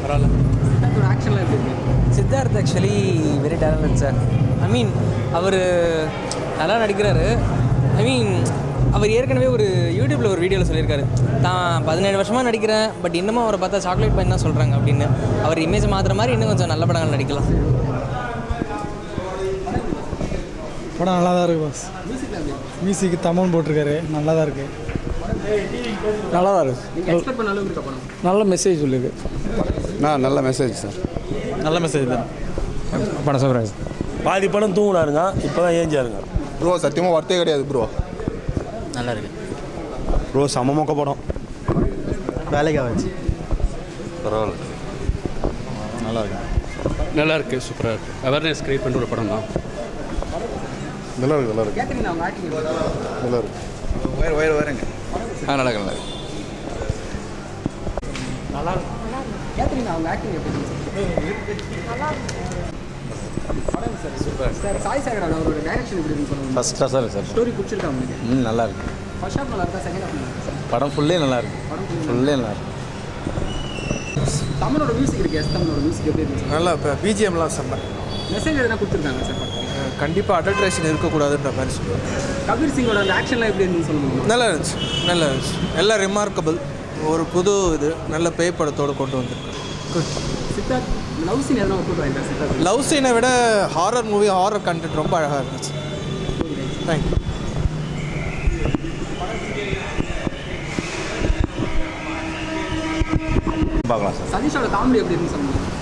பரவாயில்ல சித்தார்த்தோட ஆக்ஷன்லாம் எப்படி இருக்கு Siddharth actually very talented sir I mean அவர் நல்லா நடிக்கிறாரு ஐ மீன் அவர் ஏற்கனவே ஒரு யூடியூப்பில் ஒரு வீடியோவில் சொல்லியிருக்காரு தான் பதினேழு வருஷமாக நடிக்கிறேன் பட் இன்னமும் அவரை பார்த்தா சாக்லேட் பையன் தான் சொல்கிறாங்க அப்படின்னு அவர் இமேஜ் மாற்றுற மாதிரி இன்னும் கொஞ்சம் நல்ல படங்கள் நடிக்கலாம் படம் நல்லா தான் இருக்கு பாஸ் மியூசிக் தமிழ் போட்டிருக்காரு நல்லா தான் இருக்கு நல்லா தான் இருக்கு நீங்கள் எக்ஸ்பெக்ட் பண்ண அளவுக்கு இருக்க படம் நல்ல மெசேஜ் சொல்லியிருக்கு நான் நல்ல மெசேஜ் சார் நல்ல மெசேஜ் தான் படம் சூப்பராக பாதி படம் தூங்கினாருங்க இப்போ தான் ஏஞ்சாருங்க ப்ரோ சத்தியமாக வார்த்தையே கிடையாது ப்ரோ நல்லா இருக்கு ப்ரோ செம மொக்க படம் வேலைக்கு ஆச்சு பரவாயில்ல நல்லா இருக்கு நல்லா இருக்கு சூப்பராக இருக்கு அவேர்னஸ் கிரியேட் பண்ணுற ஒரு படம் தான் நல்லா இருக்கு நல்லா இருக்கு கேட்குறீங்க அவங்க ஆக்டிங் நல்லா இருக்கு வயர் வயர் வயருங்க ஆ நல்லா இருக்கு நல்லா இருக்கு கேட்குறீங்க அவங்க ஆக்டிங் எப்படி இருந்துச்சு சார் சாய் சாகர் அவரோட டைரக்ஷன் எப்படி இருக்குன்னு சொல்லுங்க ஃபஸ்ட் கிளாஸாக இருக்கு சார் ஸ்டோரி பிடிச்சிருக்கா உங்களுக்கு ம் நல்லா இருக்கு ஃபர்ஸ்ட் ஹாஃப் நல்லா இருக்கா செகண்ட் ஹாஃப் நல்லா இருக்கா சார் படம் ஃபுல்லே நல்லா இருக்கு ஃபுல்லே நல்லா இருக்கு தமிழோட மியூசிக் இருக்கு எஸ் தமிழோட மியூசிக் எப்படி இருந்துச்சு நல்லா இப்போ பிஜிஎம்லாம் செம்ம மெசேஜ் எதனா கொடுத்துருக்காங்க சார் படத்துக்கு கண்டிப்பாக அடல்ட்ரேஷன் இருக்கக்கூடாதுன்ற மாதிரி சொல்லுவேன் கபீர் சிங்கோட அந்த ஆக்ஷன்லாம் எப்படி இருந்துன்னு சொல்லுங்க நல்லா இருந்துச்சு நல்லா இருந்துச்சு எல்லாம் ரிமார்க்கபிள் ஒரு புது இது நல்ல பேய் படத்தோடு கொண்டு வந்திருக்கு சித்தார்த் லவ் சீன் எதனா ஒர்க் அவுட் ஆயிருக்கா சித்தார்த் லவ் சீனை விட ஹாரர் மூவி ஹாரர் கண்டென்ட் ரொம்ப அழகாக இருந்துச்சு தேங்க்யூ பார்க்கலாம் சார் சதீஷோட காமெடி எப்படி இருக்குன்னு சொல்லுங்க